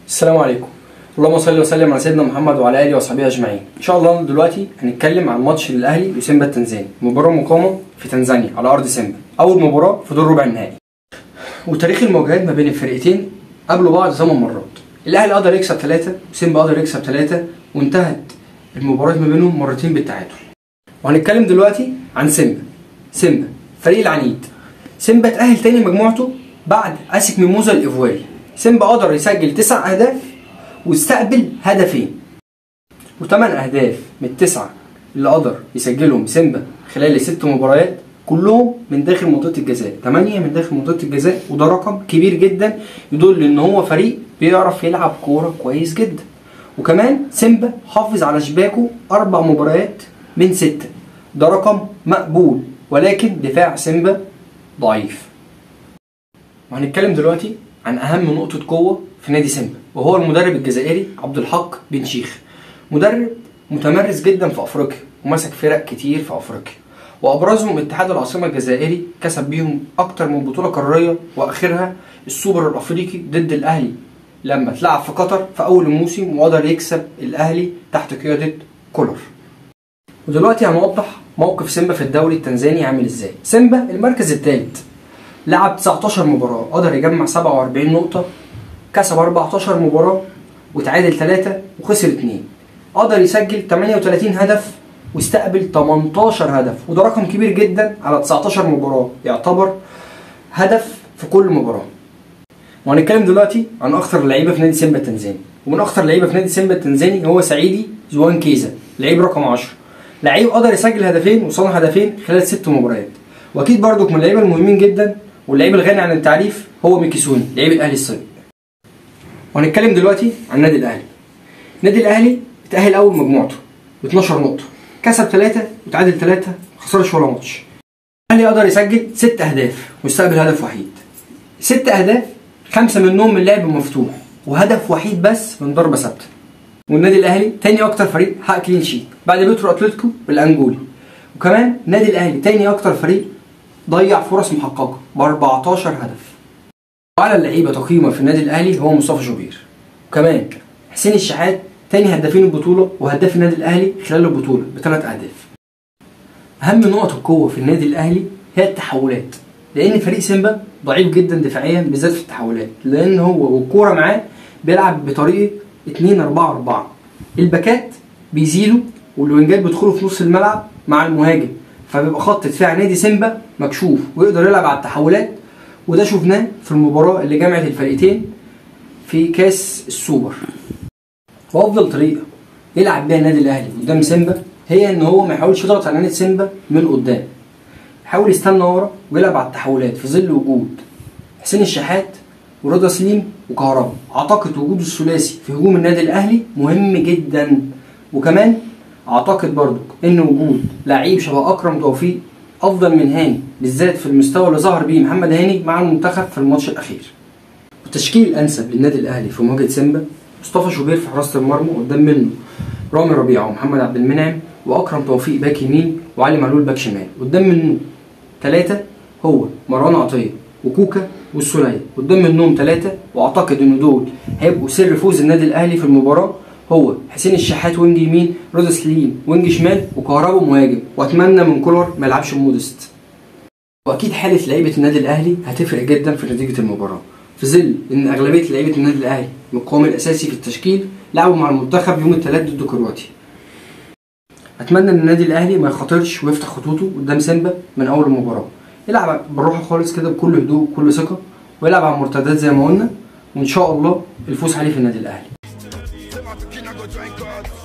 السلام عليكم اللهم صل وسلم على سيدنا محمد وعلى اله وصحبه اجمعين ان شاء الله دلوقتي هنتكلم عن ماتش الاهلي وسيمبا التنزاني مباراه مقامه في تنزانيا على ارض سيمبا اول مباراه في دور ربع النهائي وتاريخ المواجهات ما بين الفرقتين قابلوا بعض ثمان مرات الاهلي قدر يكسب ثلاثه وسيمبا قدر يكسب ثلاثه وانتهت المباراه ما بينهم مرتين بالتعادل وهنتكلم دلوقتي عن سيمبا سيمبا فريق العنيد سيمبا اتأهل تاني مجموعته بعد اسك ميموزا الايفواري سيمبا قدر يسجل تسع اهداف واستقبل هدفين وثمان اهداف من التسعه اللي قدر يسجلهم سيمبا خلال الست مباريات كلهم من داخل منطقه الجزاء 8 من داخل منطقه الجزاء وده رقم كبير جدا يدل ان هو فريق بيعرف يلعب كوره كويس جدا وكمان سيمبا حافظ على شباكه اربع مباريات من سته ده رقم مقبول ولكن دفاع سيمبا ضعيف وهنتكلم دلوقتي عن اهم نقطه قوه في نادي سيمبا وهو المدرب الجزائري عبد الحق بن شيخ مدرب متمرس جدا في افريقيا ومسك فرق كتير في افريقيا وابرزهم اتحاد العاصمه الجزائري كسب بيهم اكتر من بطوله قاريه واخرها السوبر الافريقي ضد الاهلي لما اتلعب في قطر في اول الموسم وقدر يكسب الاهلي تحت قياده كولر ودلوقتي هنوضح موقف سيمبا في الدوري التنزاني عامل ازاي سيمبا المركز الثالث لعب 19 مباراة قدر يجمع 47 نقطة كسب 14 مباراة وتعادل 3 وخسر 2 قدر يسجل 38 هدف واستقبل 18 هدف وده رقم كبير جدا على 19 مباراة يعتبر هدف في كل مباراة وهنتكلم دلوقتي عن اخطر لعيبه في نادي سيمبا التنزاني ومن اخطر لعيبه في نادي سيمبا التنزاني هو سعيدي زوان كيزا لعيب رقم 10 لعيب قدر يسجل هدفين وصنع هدفين خلال ست مباريات واكيد برضك من اللعيبه المهمين جدا واللعيب الغني عن التعريف هو ميكيسوني لعيب الاهلي السابق وهنتكلم دلوقتي عن النادي الاهلي النادي الاهلي اتاهل اول مجموعته ب 12 نقطه كسب ثلاثه وتعادل ثلاثه ما خسرش ولا ماتش الاهلي قدر يسجل ست اهداف واستقبل هدف وحيد ست اهداف خمسه منهم من لعب مفتوح وهدف وحيد بس من ضربه ثابته والنادي الاهلي تاني اكتر فريق حقق كلين شيت بعد بيترو اتلتيكو والانجولي وكمان النادي الاهلي تاني اكتر فريق ضيع فرص محققه ب 14 هدف وعلى اللعيبه تقييمه في النادي الاهلي هو مصطفى شوبير وكمان حسين الشحات تاني هدافين البطوله وهداف النادي الاهلي خلال البطوله بثلاث اهداف اهم نقط القوه في النادي الاهلي هي التحولات لان فريق سيمبا ضعيف جدا دفاعيا بالذات في التحولات لان هو والكوره معاه بيلعب بطريقه 2 4 4 الباكات بيزيلوا والوينجات بيدخلوا في نص الملعب مع المهاجم فبيبقى خط دفاع نادي سيمبا مكشوف ويقدر يلعب على التحولات وده شفناه في المباراه اللي جمعت الفريقين في كاس السوبر وافضل طريقه يلعب بيها النادي الاهلي قدام سيمبا هي ان هو ما يحاولش يضغط على نادي سيمبا من قدام يحاول يستنى ورا ويلعب على التحولات في ظل وجود حسين الشحات ورضا سليم وكهربا اعتقد وجود الثلاثي في هجوم النادي الاهلي مهم جدا وكمان اعتقد برضك ان وجود لعيب شبه اكرم توفيق افضل من هاني بالذات في المستوى اللي ظهر بيه محمد هاني مع المنتخب في الماتش الاخير التشكيل الانسب للنادي الاهلي في مواجهه سيمبا مصطفى شوبير في حراسه المرمى قدام منه رامي ربيعه ومحمد عبد المنعم واكرم توفيق باك يمين وعلي معلول باك شمال قدام منه ثلاثه هو مروان عطيه وكوكا والسوليه قدام منهم ثلاثه واعتقد ان دول هيبقوا سر فوز النادي الاهلي في المباراه هو حسين الشحات وينج يمين رضا سليم وينج شمال وكهربا مهاجم واتمنى من كولر ما يلعبش مودست واكيد حاله لعيبه النادي الاهلي هتفرق جدا في نتيجه المباراه في ظل ان اغلبيه لعيبه النادي الاهلي من القوام الاساسي في التشكيل لعبوا مع المنتخب يوم الثلاث ضد كرواتيا اتمنى ان النادي الاهلي ما يخاطرش ويفتح خطوطه قدام سيمبا من اول المباراه يلعب بالراحه خالص كده بكل هدوء وكل ثقه ويلعب على المرتدات زي ما قلنا وان شاء الله الفوز عليه في النادي الاهلي Say my tequila go drink God.